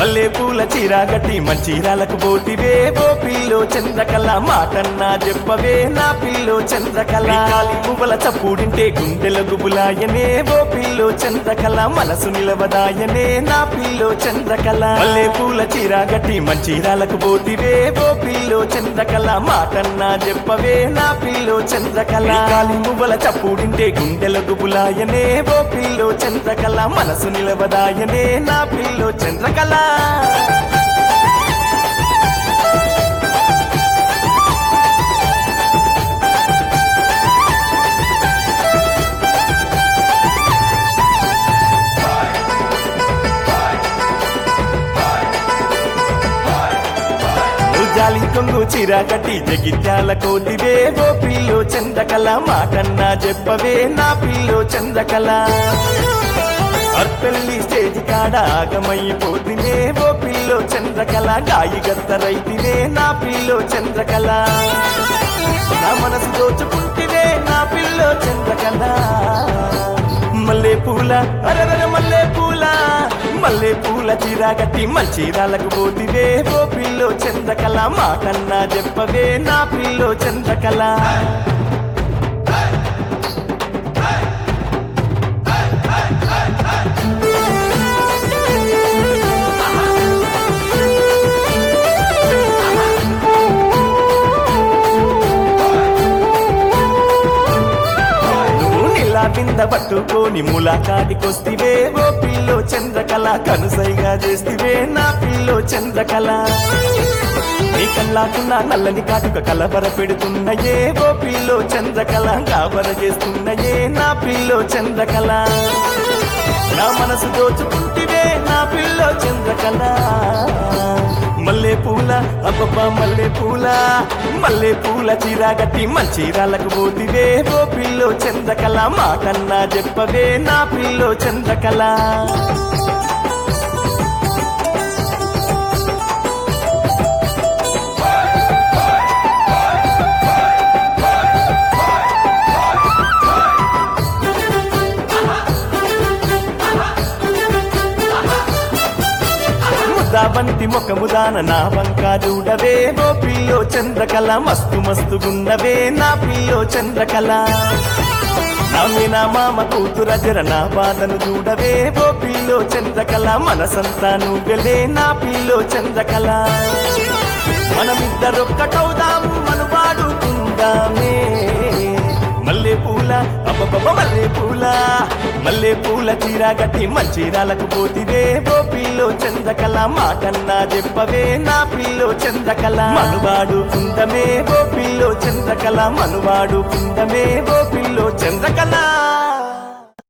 మల్లె పూల చీరాగట్టి మంచీరాలకు పోతివే ఓ పిల్లో చంద్రకళ మాటన్నా చెప్పవే నా పిల్లో చంద్రకళ కాలి పువ్వుల చప్పుడింటే గుండెల గుబులాయనే ఓ పిల్లో చంద్రకళ మనసు నిలవదాయనే నా పిల్లో చంద్రకళ మల్లె పూల చీరాగట్టి మంచీరాలకు పోతివే ఓ పిల్లో చంద్రకళ మాటన్నా చెప్పవే నా పిల్లో చంద్రకళ కాలి పువ్వుల చప్పుడింటే గుండెల గుబులాయనే ఓ పిల్లో చంద్రకళ మనసు నిలవదాయనే నా పిల్లో చంద్రకళ జాలి కొంగు చీర కట్టి జగిత్యాల కోతివే ఓ పిల్లో చంద్రకళ మాటన్నా చెప్పవే నా పిల్లో చంద్రకళ అర్పెల్లి స్టేజ్ కాడ ఆగమైపోతినే ఓ పిల్లో చంద్రకళ గాయి గత్తరైతినే నా పిల్లో చంద్రకళ నా మనసు దోచుకుంటివే నా పిల్లో చంద్రకళ మల్లె పూల అరవర మల్లె పూల మల్లె పూల చీర కట్టి మంచీరాలకు పోతివే ఓ పిల్లో చంద్రకళ మాటన్నా చెప్పవే నా పిల్లో చంద్రకళ నువ్వు నిలా బింద పట్టుకొని ములాకాటికొస్తివే ఓ పిల్లో చంద్రకళ కనుసైగా చేస్తివే నా పిల్లో చంద్రకళ నీ కల్లాకున్న నల్లని కాటుక కలబర పెడుతున్నయే ఓ పిల్లో చంద్రకళ కాబర చేస్తున్నయే నా పిల్లో చంద్రకళ నా మనసు దోచుకుంటివే నా పిల్లో చంద్రకళ మల్లె పూల అబ్బబ్బ మల్లె పూల మల్లె పూల చీరాగట్టి మంచీరాలకు పోతివే ఓ పిల్లో చంద్రకళ మాటన్నా చెప్పవే నా పిల్లో చంద్రకళ ముద్దాబంతి ముఖముదాన నా వంక చూడవే ఓ పిల్లో చంద్రకళ మస్తు మస్తు గున్నవే నా పిల్లో చంద్రకళ నమ్మి నా మామ కూతుర జర నా బాధను చూడవే ఓ పిల్లో చంద్రకళ మనసంతా నువ్వెలే నా పిల్లో చంద్రకళ మనమిద్దరొక్కటవుదాము మను వాడుకుందామే మల్లె పూల అబ్బబ్బ మల్లె పూల మల్లె పూల చీర గట్టి మంచీరాలకు పోతివే ఓ పిల్లో చంద్రకళ మాటన్నా చెప్పవే నా పిల్లో చంద్రకళ మనువాడు కుందమే ఓ పిల్లో చంద్రకళ మనువాడు కుందమే ఓ పిల్లో చంద్రకళ